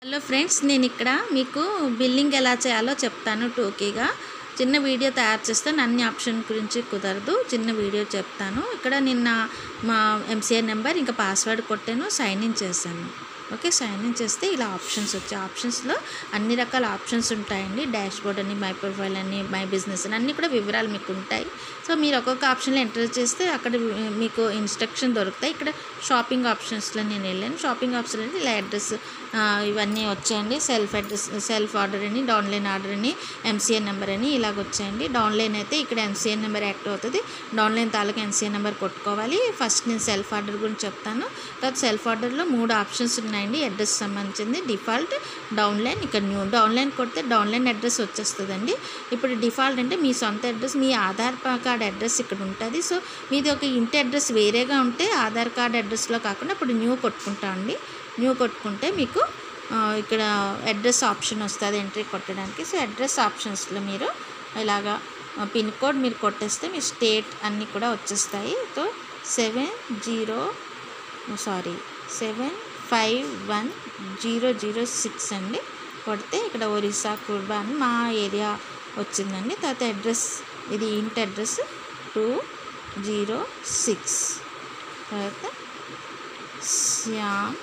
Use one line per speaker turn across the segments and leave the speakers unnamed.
hello friends నేను ఇక్కడ మీకు బిల్లింగ్ ఎలా చేయాలో చెప్తాను టోకీగా చిన్న వీడియో తయారు చేస్తాను అన్ని ఆప్షన్ గురించి కుదరదు చిన్న వీడియో చెప్తాను ఇక్కడ నిన్న మా ఎంసీఆర్ నెంబర్ ఇంకా పాస్వర్డ్ కొట్టాను సైన్ ఇన్ చేశాను ఓకే సైన్ ఇన్ చేస్తే ఇలా ఆప్షన్స్ వచ్చాయి ఆప్షన్స్లో అన్ని రకాల ఆప్షన్స్ ఉంటాయండి డాష్ బోర్డ్ అని మై ప్రొఫైల్ అని మై బిజినెస్ అని అన్ని కూడా వివరాలు మీకు ఉంటాయి సో మీరు ఒక్కొక్క ఆప్షన్లో ఎంటర్ చేస్తే అక్కడ మీకు ఇన్స్ట్రక్షన్ దొరుకుతాయి ఇక్కడ షాపింగ్ ఆప్షన్స్లో నేను వెళ్ళాను షాపింగ్ ఆప్షన్ అంటే ఇలా అడ్రస్ ఇవన్నీ వచ్చాయండి సెల్ఫ్ అడ్రస్ సెల్ఫ్ ఆర్డర్ అని డౌన్లైన్ ఆర్డర్ అని ఎంసీఎన్ నెంబర్ అని ఇలాగ వచ్చాయండి డౌన్లైన్ అయితే ఇక్కడ ఎంసీఎన్ నెంబర్ యాక్టివ్ అవుతుంది డౌన్లైన్ తాలూకా ఎంసీఎన్ నెంబర్ కొట్టుకోవాలి ఫస్ట్ నేను సెల్ఫ్ ఆర్డర్ గురించి చెప్తాను తర్వాత సెల్ఫ్ ఆర్డర్లో మూడు ఆప్షన్స్ ఉన్నాయండి అడ్రస్ సంబంధించింది డిఫాల్ట్ డౌన్లైన్ ఇక్కడ న్యూ డౌన్లైన్ కొడితే డౌన్లైన్ అడ్రస్ వచ్చేస్తుందండి ఇప్పుడు డిఫాల్ట్ అంటే మీ సొంత అడ్రస్ మీ ఆధార్ కార్డ్ అడ్రస్ ఇక్కడ ఉంటుంది సో మీది ఒక ఇంటి అడ్రస్ వేరేగా ఉంటే ఆధార్ కార్డ్ అడ్రస్లో కాకుండా ఇప్పుడు న్యూ కొట్టుకుంటా అండి న్యూ కొట్టుకుంటే మీకు ఆ, ఇక్కడ అడ్రస్ ఆప్షన్ వస్తుంది ఎంట్రీ కొట్టడానికి సో అడ్రస్ ఆప్షన్స్లో మీరు ఇలాగా పిన్ కోడ్ మీరు కొట్టేస్తే మీ స్టేట్ అన్నీ కూడా వచ్చేస్తాయి so seven zero sorry seven five one zero zero six అండి కొడితే ఇక్కడ ఒరిస్సా కుర్బా అని మా ఏరియా వచ్చిందండి తర్వాత అడ్రస్ ఇది ఇంటి అడ్రస్ టూ జీరో సిక్స్ తర్వాత శ్యామ్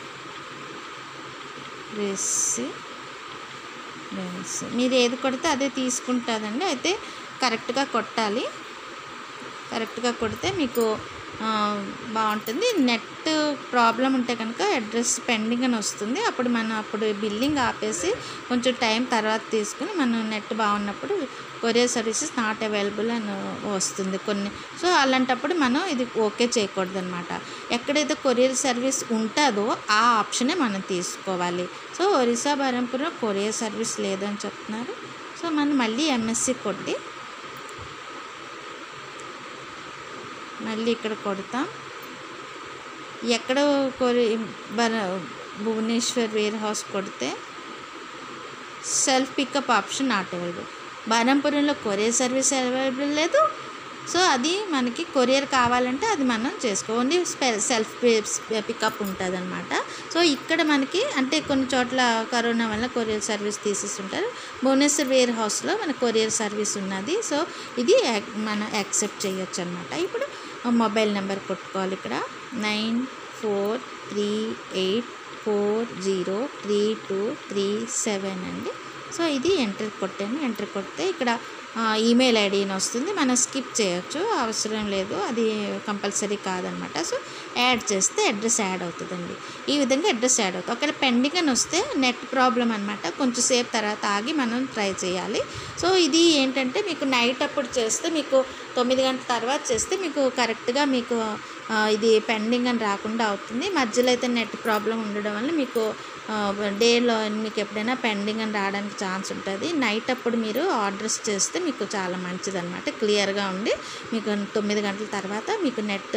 రెస్సి రెసి మీరు ఏది కొడితే అదే తీసుకుంటుందండి అయితే కరెక్ట్గా కొట్టాలి కరెక్ట్గా కొడితే మీకు ఆ, బాగుంటుంది నెట్ ప్రాబ్లం ఉంటే కనుక అడ్రస్ పెండింగ్ అని వస్తుంది అప్పుడు మనం అప్పుడు బిల్లింగ్ ఆపేసి కొంచెం టైం తర్వాత తీసుకుని మనం నెట్ బాగున్నప్పుడు కొరియర్ సర్వీసెస్ నాట్ అవైలబుల్ అని వస్తుంది కొన్ని సో అలాంటప్పుడు మనం ఇది ఓకే చేయకూడదు అనమాట ఎక్కడైతే కొరియర్ సర్వీస్ ఉంటుందో ఆ ఆప్షనే మనం తీసుకోవాలి so Orissa Barampuram courier service లేదని చెప్తున్నారు సో మనం మళ్ళీ ఎంఎస్సి కొట్టి మళ్ళీ ఇక్కడ కొడతాం ఎక్కడ కొరి బర భువనేశ్వర్ వేర్ హౌస్ కొడితే self pickup option not available బారంపురంలో కొరియర్ సర్వీస్ అవైలబుల్ లేదు సో అది మనకి కొరియర్ కావాలంటే అది మనం చేసుకో ఓన్లీ సెల్ఫ్ పికప్ ఉంటుంది అనమాట సో ఇక్కడ మనకి అంటే కొన్ని చోట్ల కరోనా వల్ల కొరియర్ సర్వీస్ తీసేస్తుంటారు భువనేశ్వర్ వేర్ హౌస్లో మన కొరియర్ సర్వీస్ ఉన్నది సో ఇది యాక్- మనం యాక్సెప్ట్ చేయొచ్చు అనమాట ఇప్పుడు మొబైల్ నెంబర్ కొట్టుకోవాలి ఇక్కడ nine four three eight four zero three two three seven అండి సో ఇది ఎంటర్ కొట్టాను ఎంటర్ కొడితే ఇక్కడ ఈమెయిల్ ఐడి అని వస్తుంది మనం స్కిప్ చేయొచ్చు అవసరం లేదు అది కంపల్సరీ కాదనమాట సో యాడ్ చేస్తే అడ్రస్ యాడ్ అవుతుందండి ఈ విధంగా అడ్రస్ యాడ్ అవుతుంది ఒకవేళ పెండింగ్ అని వస్తే నెట్ ప్రాబ్లం అనమాట కొంచెం సేపు తర్వాత ఆగి మనం ట్రై చేయాలి సో ఇది ఏంటంటే మీకు నైట్ అప్పుడు చేస్తే మీకు తొమ్మిది గంటల తర్వాత చేస్తే మీకు కరెక్ట్గా మీకు ఆ, ఇది పెండింగ్ అని రాకుండా అవుతుంది మధ్యలో అయితే నెట్ ప్రాబ్లం ఉండడం వల్ల మీకు డేలో మీకు ఎప్పుడైనా పెండింగ్ అని రావడానికి ఛాన్స్ ఉంటుంది నైట్ అప్పుడు మీరు ఆర్డర్స్ చేస్తే మీకు చాలా మంచిది అనమాట క్లియర్గా ఉండి మీకు తొమ్మిది గంటల తర్వాత మీకు నెట్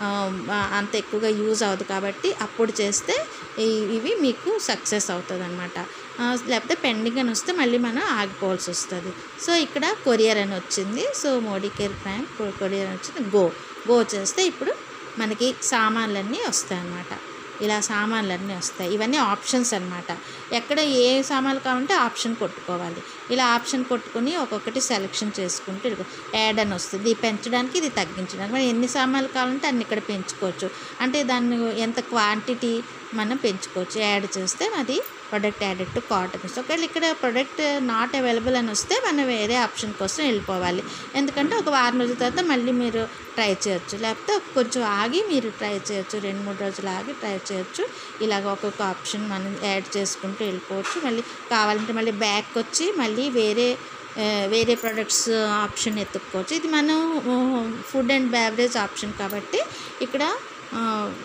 అంత ఎక్కువగా యూజ్ అవ్వదు కాబట్టి అప్పుడు చేస్తే ఈ- ఇవి మీకు సక్సెస్ అవుతుంది అనమాట లేకపోతే పెండింగ్ అని వస్తే మళ్ళీ మనం ఆగిపోవాల్సి వస్తుంది సో ఇక్కడ కొరియర్ అని వచ్చింది so Modi care prime courier అని వచ్చింది గో గో చేస్తే ఇప్పుడు మనకి సామాన్లన్నీ వస్తాయి అన్నమాట ఇలా సామాన్లన్నీ వస్తాయి ఇవన్నీ ఆప్షన్స్ అన్నమాట ఎక్కడ ఏ సామాన్లు కావాలంటే ఆప్షన్ కొట్టుకోవాలి ఇలా ఆప్షన్ కొట్టుకుని ఒక్కొక్కటి సెలెక్షన్ చేసుకుంటూ ఇదిగో యాడ్ అని వస్తుంది ఇది పెంచడానికి ఇది తగ్గించడానికి మనం ఎన్ని సామాన్లు కావాలంటే అన్ని ఇక్కడ పెంచుకోవచ్చు అంటే దాన్ని ఎంత క్వాంటిటీ మనం పెంచుకోవచ్చు యాడ్ చేస్తే అది ప్రొడక్ట్ యాడెడ్ టు కార్ట్ అని ఒకవేళ ఇక్కడ ప్రొడక్ట్ నాట్ అవైలబుల్ అని వస్తే మనం వేరే ఆప్షన్ కోసం వెళ్ళిపోవాలి ఎందుకంటే ఒక వారం రోజుల తర్వాత మళ్ళీ మీరు ట్రై చేయొచ్చు లేకపోతే కొంచెం ఆగి మీరు ట్రై చేయొచ్చు రెండు మూడు రోజులు ఆగి ట్రై చేయొచ్చు ఇలాగ ఒక్కొక్క ఆప్షన్ మనం యాడ్ చేసుకుంటూ వెళ్ళిపోవచ్చు మళ్ళీ కావాలంటే మళ్ళీ బ్యాక్ వచ్చి మళ్ళీ వేరే ఆ, వేరే ప్రొడక్ట్స్ ఆప్షన్ ఎత్తుక్కోవచ్చు ఇది మనం ఫుడ్ అండ్ బ్యావరేజ్ ఆప్షన్ కాబట్టి ఇక్కడ ఆ,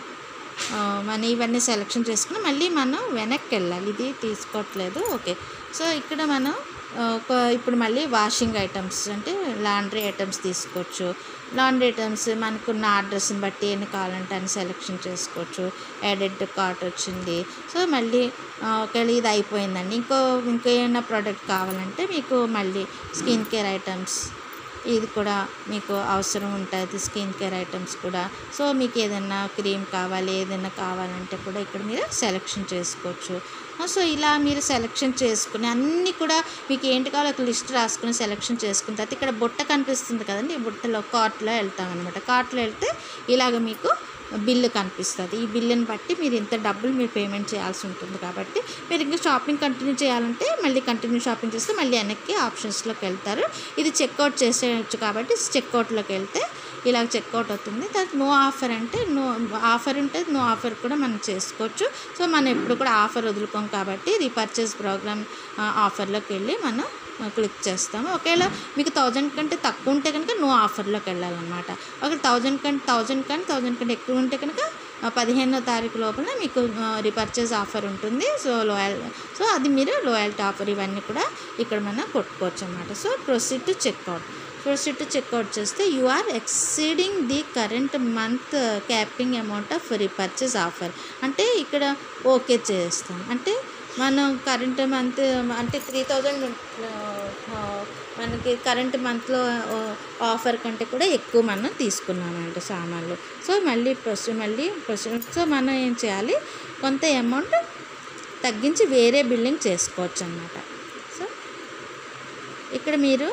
ఆ, మన ఇవన్నీ సెలెక్షన్ చేసుకుని మళ్ళీ మనం వెనక్కి వెళ్ళాలి ఇది తీసుకోవట్లేదు ఓకే సో ఇక్కడ మనం ఆ, ఒక ఇప్పుడు మళ్ళీ వాషింగ్ ఐటమ్స్ అంటే లాండ్రీ ఐటమ్స్ తీసుకోవచ్చు లాండ్రీ ఐటమ్స్ మనకున్న అడ్రస్ని బట్టి ఎన్ని కావాలంటే అని సెలెక్షన్ చేసుకోవచ్చు ఎడిట్ కార్ట్ వచ్చింది సో మళ్ళీ ఆ, ఒకవేళ ఇది అయిపోయిందండి ఇంకో ఇంకో ఏమైనా ప్రోడక్ట్ కావాలంటే మీకు మళ్ళీ స్కిన్ కేర్ ఐటమ్స్ ఇది కూడా మీకు అవసరం ఉంటుంది స్కిన్ కేర్ ఐటమ్స్ కూడా సో మీకు ఏదైనా క్రీమ్ కావాలి ఏదైనా కావాలంటే కూడా ఇక్కడ మీరు సెలెక్షన్ చేసుకోవచ్చు ఆ, సో ఇలా మీరు సెలెక్షన్ చేసుకుని అన్నీ కూడా మీకు ఏంటి కావాలో ఒక లిస్ట్ రాసుకుని సెలెక్షన్ చేసుకున్న తర్వాత ఇక్కడ బుట్ట కనిపిస్తుంది కదండి ఈ బుట్టలో కార్ట్లో వెళ్తాం అనమాట కార్ట్లో వెళ్తే ఇలాగ మీకు బిల్లు కనిపిస్తుంది ఈ బిల్లుని బట్టి మీరు ఇంత డబ్బులు మీరు పేమెంట్ చేయాల్సి ఉంటుంది కాబట్టి మీరు ఇంకా షాపింగ్ కంటిన్యూ చేయాలంటే మళ్ళీ కంటిన్యూ షాపింగ్ చేస్తే మళ్ళీ వెనక్కి ఆప్షన్స్లోకి వెళ్తారు ఇది చెక్అవుట్ చేసేయచ్చు కాబట్టి చెక్అవుట్లోకి వెళ్తే ఇలా చెక్అవుట్ అవుతుంది తర్వాత నో ఆఫర్ అంటే నో ఆఫర్ ఉంటే నో ఆఫర్ కూడా మనం చేసుకోవచ్చు సో మనం ఎప్పుడు కూడా ఆఫర్ వదులుకోం కాబట్టి రీపర్చేస్ ప్రోగ్రామ్ ఆఫర్లోకి వెళ్ళి మనం క్లిక్ చేస్తాము ఒకవేళ మీకు థౌజండ్ కంటే తక్కువ ఉంటే కనుక నో ఆఫర్లోకి వెళ్ళాలన్నమాట ఒక థౌజండ్ కంటే థౌజండ్ కానీ థౌజండ్ కంటే ఎక్కువ ఉంటే కనుక ఆ, పదిహేనో తారీఖు లోపల మీకు రీపర్చేస్ ఆఫర్ ఉంటుంది సో లోయల్ సో అది మీరు లోయల్టీ ఆఫర్ ఇవన్నీ కూడా ఇక్కడ మనం కొట్టుకోవచ్చు అనమాట so proceed to checkout proceed to checkout చేస్తే you are exceeding the current month capping amount of repurchase offer అంటే ఇక్కడ ఓకే చేస్తాం అంటే మనం కరెంట్ మంత్ అంటే త్రీ థౌజండ్ మనకి కరెంట్ మంత్లో ఆఫర్ కంటే కూడా ఎక్కువ మనం తీసుకున్నాం అంటే సామాన్లు సో మళ్ళీ ప్రొసీ మళ్ళీ ప్రొసీ సో మనం ఏం చేయాలి కొంత అమౌంట్ తగ్గించి వేరే బిల్లింగ్ చేసుకోవచ్చు అన్నమాట సో ఇక్కడ మీరు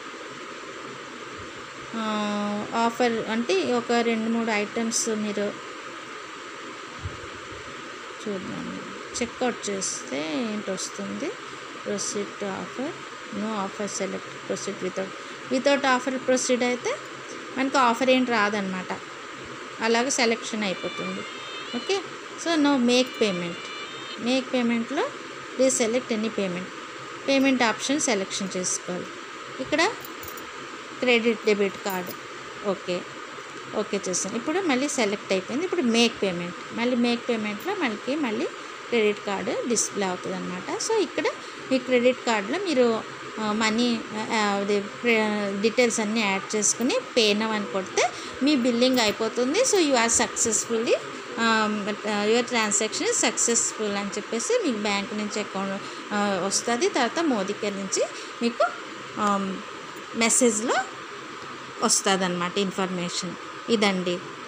ఆ, ఆఫర్ అంటే ఒక రెండు మూడు ఐటమ్స్ మీరు చూద్దాం చెక్అవుట్ చేస్తే ఏంటి వస్తుంది proceed offer no offer select proceed without without offer proceed అయితే మనకు ఆఫర్ ఏంటి రాదనమాట అలాగే సెలెక్షన్ అయిపోతుంది okay so no make payment make పేమెంట్లో please select any payment payment option selection చేసుకోవాలి ఇక్కడ credit debit card okay okay చేస్తాను ఇప్పుడు మళ్ళీ సెలెక్ట్ అయిపోయింది ఇప్పుడు మేక్ పేమెంట్ మళ్ళీ మేక్ పేమెంట్లో మనకి మళ్ళీ క్రెడిట్ కార్డు డిస్ప్లే అవుతుంది అనమాట సో ఇక్కడ మీ క్రెడిట్ కార్డులో మీరు మనీ అది డీటెయిల్స్ అన్నీ యాడ్ చేసుకుని పే నవ్ అని కొడితే మీ బిల్లింగ్ అయిపోతుంది so you are successfully your transaction successful అని చెప్పేసి మీకు బ్యాంక్ నుంచి అకౌంట్ వస్తుంది తర్వాత మోదీ కేర్ నుంచి మీకు మెసేజ్లో వస్తుంది అనమాట ఇన్ఫర్మేషన్ ఇదండి